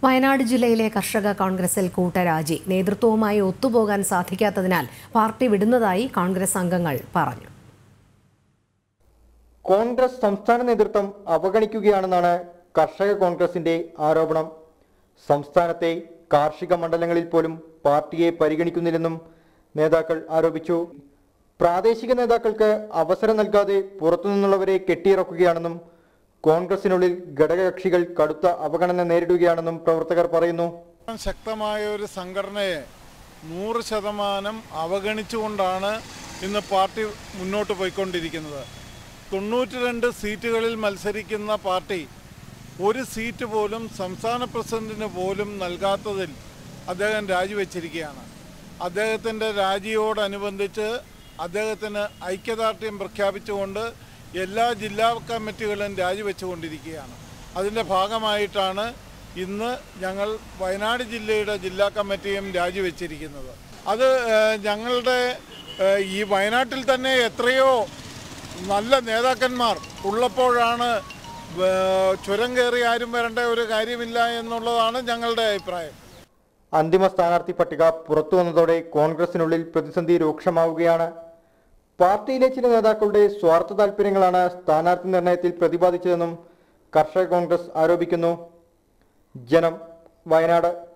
വയനാട് ജില്ലയിലെ കർഷക കോൺഗ്രസിൽ കൂട്ടരാജി നേതൃത്വവുമായി ഒത്തുപോകാൻ സാധിക്കാത്തതിനാൽ പാർട്ടി വിടുന്നതായി കോൺഗ്രസ് അംഗങ്ങൾ പറഞ്ഞു കോൺഗ്രസ് സംസ്ഥാന നേതൃത്വം അവഗണിക്കുകയാണെന്നാണ് കർഷക കോൺഗ്രസിന്റെ ആരോപണം സംസ്ഥാനത്തെ കാർഷിക മണ്ഡലങ്ങളിൽ പോലും പാർട്ടിയെ പരിഗണിക്കുന്നില്ലെന്നും നേതാക്കൾ ആരോപിച്ചു പ്രാദേശിക നേതാക്കൾക്ക് അവസരം നൽകാതെ പുറത്തുനിന്നുള്ളവരെ കെട്ടിയിറക്കുകയാണെന്നും കോൺഗ്രസിനുള്ളിൽ ഘടകകക്ഷികൾ കടുത്ത അവഗണന നേരിടുകയാണെന്നും പ്രവർത്തകർ പറയുന്നു ശക്തമായ ഒരു സംഘടനയെ നൂറ് ശതമാനം അവഗണിച്ചുകൊണ്ടാണ് ഇന്ന് പാർട്ടി മുന്നോട്ട് പോയിക്കൊണ്ടിരിക്കുന്നത് തൊണ്ണൂറ്റി രണ്ട് സീറ്റുകളിൽ മത്സരിക്കുന്ന പാർട്ടി ഒരു സീറ്റ് പോലും സംസ്ഥാന പ്രസിഡന്റിന് പോലും നൽകാത്തതിൽ അദ്ദേഹം രാജിവെച്ചിരിക്കുകയാണ് അദ്ദേഹത്തിൻ്റെ രാജിയോടനുബന്ധിച്ച് അദ്ദേഹത്തിന് ഐക്യദാർഢ്യം പ്രഖ്യാപിച്ചുകൊണ്ട് എല്ലാ ജില്ലാ കമ്മിറ്റികളും രാജിവെച്ചുകൊണ്ടിരിക്കുകയാണ് അതിൻ്റെ ഭാഗമായിട്ടാണ് ഇന്ന് ഞങ്ങൾ വയനാട് ജില്ലയുടെ ജില്ലാ കമ്മിറ്റിയും രാജിവെച്ചിരിക്കുന്നത് അത് ഏഹ്, ഞങ്ങളുടെ ഏഹ്, ഈ വയനാട്ടിൽ തന്നെ എത്രയോ നല്ല നേതാക്കന്മാർ ഉള്ളപ്പോഴാണ് ഏഹ്, ചുരം കയറി ആരും വരേണ്ട ഒരു കാര്യമില്ല എന്നുള്ളതാണ് ഞങ്ങളുടെ അഭിപ്രായം അന്തിമ സ്ഥാനാർത്ഥി പട്ടിക പുറത്തു വന്നതോടെ കോൺഗ്രസിനുള്ളിൽ പ്രതിസന്ധി രൂക്ഷമാവുകയാണ് പാർട്ടിയിലെ ചില നേതാക്കളുടെ സ്വാർത്ഥ താല്പര്യങ്ങളാണ് സ്ഥാനാർത്ഥി നിർണയത്തിൽ പ്രതിപാദിച്ചതെന്നും കർഷക കോൺഗ്രസ് ആരോപിക്കുന്നു ജനം വയനാട്